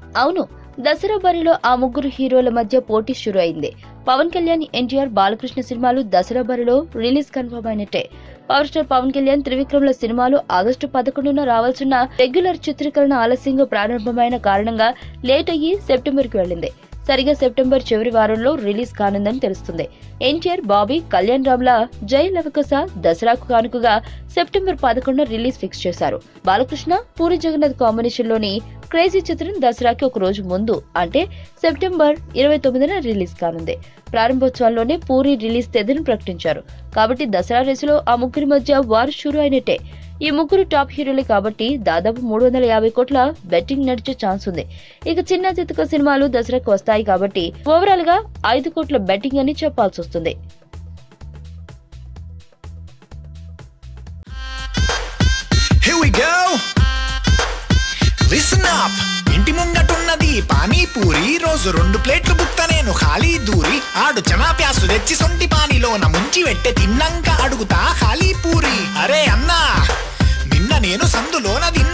అవును దసరా బరిలో ఆ ముగ్గురు హీరోల మధ్య పోటీ షురు అయింది పవన్ కళ్యాణ్ ఎన్టీఆర్ బాలకృష్ణ సినిమాలు దసరా బరిలో రిలీజ్ కన్ఫర్మ్ అయినట్టే పవర్ స్టార్ పవన్ కళ్యాణ్ త్రివిక్రమ్ల సినిమాలు ఆగస్టు పదకొండున రావాల్సిన రెగ్యులర్ చిత్రీకరణ ఆలస్యంగా ప్రారంభమైన కారణంగా లేట్ అయ్యి సెప్టెంబర్ కి వెళ్ళింది సరిగా సెప్టెంబర్ చివరి వారంలో రిలీజ్ కానుందని తెలుస్తుంది ఎన్టీఆర్ బాబీ కళ్యాణ్ రామ్ల జై లవకుశ దసరాకు కానుకగా సెప్టెంబర్ పదకొండున రిలీజ్ ఫిక్స్ చేశారు బాలకృష్ణ పూరి జగన్నాథ్ కాంబినేషన్ లోని క్రేజీ చిత్రం దసరాకి ఒక రోజు ముందు అంటే సెప్టెంబర్ ఇరవై తొమ్మిదిన రిలీజ్ కానుంది ప్రారంభోత్సవాల్లోనే పూరి రిలీజ్ తేదీని ప్రకటించారు కాబట్టి దసరా రేసులో ఆ ముగ్గురి మధ్య వారు షురు అయినట్టే ఈ ముగ్గురు టాప్ హీరోలే కాబట్టి దాదాపు మూడు వందల యాభై కోట్ల బెట్టింగ్ నడిచే ఛాన్స్ ఉంది ఇక చిన్న చితక సినిమాలు దసరాకు వస్తాయి కాబట్టి ఓవరాల్ గా ఐదు కోట్ల బెట్టింగ్ అని చెప్పాల్సి వస్తుంది Here we go. Listen up. ఇంటి ముంగటున్నది పానీపూరి రోజు రెండు ప్లేట్లు బుక్క నేను ఖాళీ దూరి ఆడు చనా ప్యాసు తెచ్చి సొంటి పానీలోన ముంచి వెట్టె తిన్నంక అడుగుతా ఖాళీ పూరి అరే అన్నా నిన్న నేను సందులోన తిన్నా